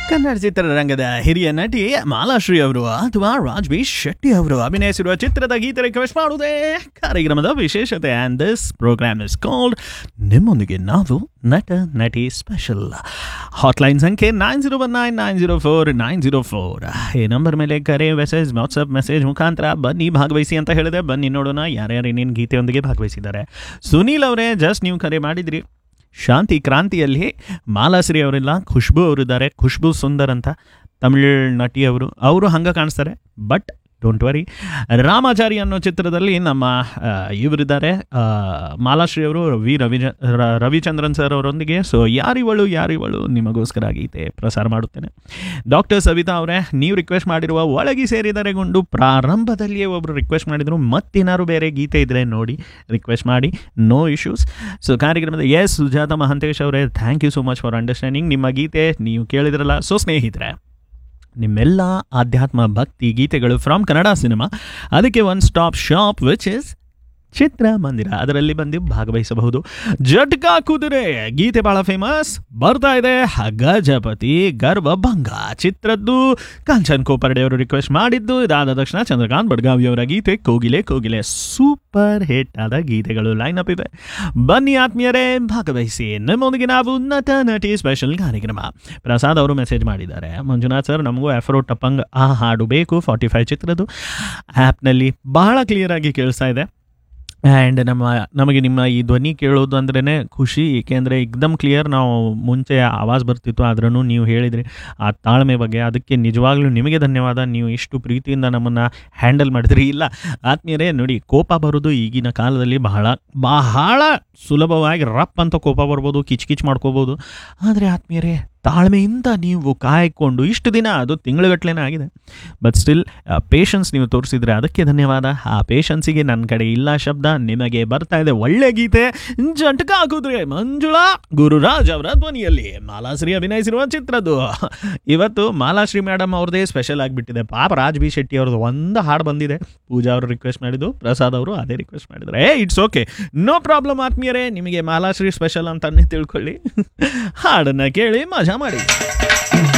ಕನ್ನಡ ಚಿತ್ರರಂಗದ ಹಿರಿಯ ನಟಿ ಮಾಲಾಶ್ರೀ ಅವರು ಅಥವಾ ರಾಜ್ಬಿ ಶೆಟ್ಟಿ ಅವರು ಅಭಿನಯಿಸಿರುವ ಚಿತ್ರದ ಗೀತೆ ರಿಕ್ವೆಸ್ಟ್ ಮಾಡುವುದೇ ಕಾರ್ಯಕ್ರಮದ ವಿಶೇಷತೆ and this program is called ನಿಮ್ಮೊಂದಿಗೆ ನಾವು ನಟ ನಟಿ ಸ್ಪೆಷಲ್ ಹಾಟ್ಲೈನ್ ಸಂಖ್ಯೆ nine zero one nine nine zero four nine zero four ಈ ನಂಬರ್ ಮೇಲೆ ಕರೆ ಮೆಸೇಜ್ ವಾಟ್ಸಪ್ ಮೆಸೇಜ್ ಮುಖಾಂತರ ಬನ್ನಿ ಭಾಗವಹಿಸಿ ಅಂತ ಹೇಳಿದೆ ಬನ್ನಿ ನೋಡೋಣ ಯಾರ್ಯಾರು ಇನ್ನೇನು ಗೀತೆಯೊಂದಿಗೆ ಭಾಗವಹಿಸಿದ್ದಾರೆ ಸುನೀಲ್ ಅವರೇ ಜಸ್ಟ್ ನೀವು ಕರೆ ಮಾಡಿದ್ರಿ ಶಾಂತಿ ಕ್ರಾಂತಿಯಲ್ಲಿ ಮಾಲಾಶ್ರೀ ಅವರಿಲ್ಲ ಖುಷ್ಬು ಅವರಿದ್ದಾರೆ ಖುಷ್ಬು ಸುಂದರ್ ಅಂತ ತಮಿಳ್ ನಟಿ ಅವರು ಅವರು ಹಂಗೆ ಕಾಣಿಸ್ತಾರೆ ಬಟ್ ಡೋಂಟ್ ವರಿ ರಾಮಾಚಾರಿ ಅನ್ನೋ ಚಿತ್ರದಲ್ಲಿ ನಮ್ಮ ಆ, ಇವರಿದ್ದಾರೆ ಆ, ಮಾಲಾಶ್ರೀ ಅವರು ವಿ ರವಿ ರವಿಚಂದ್ರನ್ ಸರ್ ಅವರೊಂದಿಗೆ ಸೊ ಯಾರಿವಳು ಯಾರಿವಳು ನಿಮಗೋಸ್ಕರ ಗೀತೆ ಪ್ರಸಾರ ಮಾಡುತ್ತೇನೆ ಡಾಕ್ಟರ್ ಸವಿತಾ ಅವರೇ ನೀವು ರಿಕ್ವೆಸ್ಟ್ ಮಾಡಿರುವ ಒಳಗಿ ಸೇರಿದರೆ ಗುಂಡು ಪ್ರಾರಂಭದಲ್ಲಿಯೇ ಒಬ್ಬರು ರಿಕ್ವೆಸ್ಟ್ ಮಾಡಿದರು ಮತ್ತೇನಾದ್ರು ಬೇರೆ ಗೀತೆ ಇದ್ದರೆ ನೋಡಿ ರಿಕ್ವೆಸ್ಟ್ ಮಾಡಿ ನೋ ಇಶ್ಯೂಸ್ ಸೊ ಕಾರ್ಯಕ್ರಮದ ಎಸ್ ಸುಜಾತ ಮಹಂತೇಶ್ ಅವರೇ thank you so much for understanding ನಿಮ್ಮ ಗೀತೆ ನೀವು ಕೇಳಿದ್ರಲ್ಲ ಸೊ ಸ್ನೇಹಿತರೆ ನಿಮ್ಮೆಲ್ಲ ಆಧ್ಯಾತ್ಮ ಭಕ್ತಿ ಗೀತೆಗಳು ಫ್ರಮ್ ಕನ್ನಡ ಸಿನಿಮಾ ಅದಕ್ಕೆ one stop shop which is ಚಿತ್ರಮಂದಿರ ಅದರಲ್ಲಿ ಬಂದು ಭಾಗವಹಿಸಬಹುದು ಜಟ್ಕಾ ಕುದುರೆ ಗೀತೆ ಬಹಳ ಫೇಮಸ್ ಬರ್ತಾ ಇದೆ ಗಜಪತಿ ಗರ್ವಭಂಗ ಚಿತ್ರದ್ದು ಕಾಂಚನ್ ಕೋಪರ್ಡೆ ಅವರು ರಿಕ್ವೆಸ್ಟ್ ಮಾಡಿದ್ದು ಇದಾದ ತಕ್ಷಣ ಚಂದ್ರಕಾಂತ್ ಬಡ್ಗಾವಿ ಅವರ ಗೀತೆ ಕೋಗಿಲೆ ಕೋಗಿಲೆ ಸೂಪರ್ ಹಿಟ್ ಆದ ಗೀತೆಗಳು ಲೈನ್ ಅಪ್ ಇವೆ ಬನ್ನಿ ಆತ್ಮೀಯರೇ ಭಾಗವಹಿಸಿ ನಿಮ್ಮೊಂದಿಗೆ ನಾವು ನಟ ನಟಿ ಸ್ಪೆಷಲ್ ಕಾರ್ಯಕ್ರಮ ಪ್ರಸಾದ್ ಅವರು ಮೆಸೇಜ್ ಮಾಡಿದ್ದಾರೆ ಮಂಜುನಾಥ್ ಸರ್ ನಮಗೂ ಎಫ್ರೋ ಟಪ್ಪಂಗ್ ಆ ಹಾಡು ಬೇಕು ಫಾರ್ಟಿ ಫೈವ್ ಚಿತ್ರದ್ದು ಆ್ಯಪ್ನಲ್ಲಿ ಬಹಳ ಕ್ಲಿಯರ್ ಆಗಿ ಕೇಳಿಸ್ತಾ ಇದೆ ಆ್ಯಂಡ್ ನಮ್ಮ ನಮಗೆ ನಿಮ್ಮ ಈ ಧ್ವನಿ ಕೇಳೋದು ಅಂದ್ರೇ ಖುಷಿ ಏಕೆಂದರೆ ಎಕ್ದಮ್ ಕ್ಲಿಯರ್ ನಾವು ಮುಂಚೆ ಆವಾಜ್ ಬರ್ತಿತ್ತು ಆದ್ರೂ ನೀವು ಹೇಳಿದ್ರಿ ಆ ತಾಳ್ಮೆ ಬಗ್ಗೆ ಅದಕ್ಕೆ ನಿಜವಾಗ್ಲೂ ನಿಮಗೆ ಧನ್ಯವಾದ ನೀವು ಇಷ್ಟು ಪ್ರೀತಿಯಿಂದ ನಮ್ಮನ್ನು ಹ್ಯಾಂಡಲ್ ಮಾಡಿದ್ರಿ ಇಲ್ಲ ಆತ್ಮೀಯರೇ ನೋಡಿ ಕೋಪ ಬರೋದು ಈಗಿನ ಕಾಲದಲ್ಲಿ ಬಹಳ ಬಹಳ ಸುಲಭವಾಗಿ ರಪ್ ಅಂತ ಕೋಪ ಬರ್ಬೋದು ಕಿಚ್ ಕಿಚ್ ಮಾಡ್ಕೋಬೋದು ಆದರೆ ಆತ್ಮೀಯರೇ ತಾಳ್ಮೆಯಿಂದ ನೀವು ಕಾಯ್ಕೊಂಡು ಇಷ್ಟು ದಿನ ಅದು ತಿಂಗಳುಗಟ್ಲೆನೇ ಆಗಿದೆ ಬಟ್ ಸ್ಟಿಲ್ ಪೇಷನ್ಸ್ ನೀವು ತೋರಿಸಿದ್ರೆ ಅದಕ್ಕೆ ಧನ್ಯವಾದ ಆ ಪೇಷನ್ಸಿಗೆ ನನ್ನ ಕಡೆ ಇಲ್ಲ ಶಬ್ದ ನಿಮಗೆ ಬರ್ತಾ ಇದೆ ಒಳ್ಳೆ ಗೀತೆ ಜಂಟಕ ಹಾಕಿದ್ರೆ ಮಂಜುಳಾ ಗುರುರಾಜ್ ಅವರ ಧ್ವನಿಯಲ್ಲಿ ಮಾಲಾಶ್ರೀ ಅಭಿನಯಿಸಿರುವ ಚಿತ್ರದ್ದು ಇವತ್ತು ಮಾಲಾಶ್ರೀ ಮೇಡಮ್ ಅವ್ರದ್ದೇ ಸ್ಪೆಷಲ್ ಆಗಿಬಿಟ್ಟಿದೆ ಪಾಪ ರಾಜ್ ಬಿ ಶೆಟ್ಟಿ ಅವ್ರದ್ದು ಒಂದು ಹಾಡು ಬಂದಿದೆ ಪೂಜಾ ಅವರು ರಿಕ್ವೆಸ್ಟ್ ಮಾಡಿದ್ದು ಪ್ರಸಾದ್ ಅವರು ಅದೇ ರಿಕ್ವೆಸ್ಟ್ ಮಾಡಿದ್ದಾರೆ ಏ ಇಟ್ಸ್ ಓಕೆ ನೋ ಪ್ರಾಬ್ಲಮ್ ಆತ್ಮೀಯರೇ ನಿಮಗೆ ಮಾಲಾಶ್ರೀ ಸ್ಪೆಷಲ್ ಅಂತಾನೆ ತಿಳ್ಕೊಳ್ಳಿ ಹಾಡನ್ನು ಕೇಳಿ ಮಜಾ ಮಾಡಿ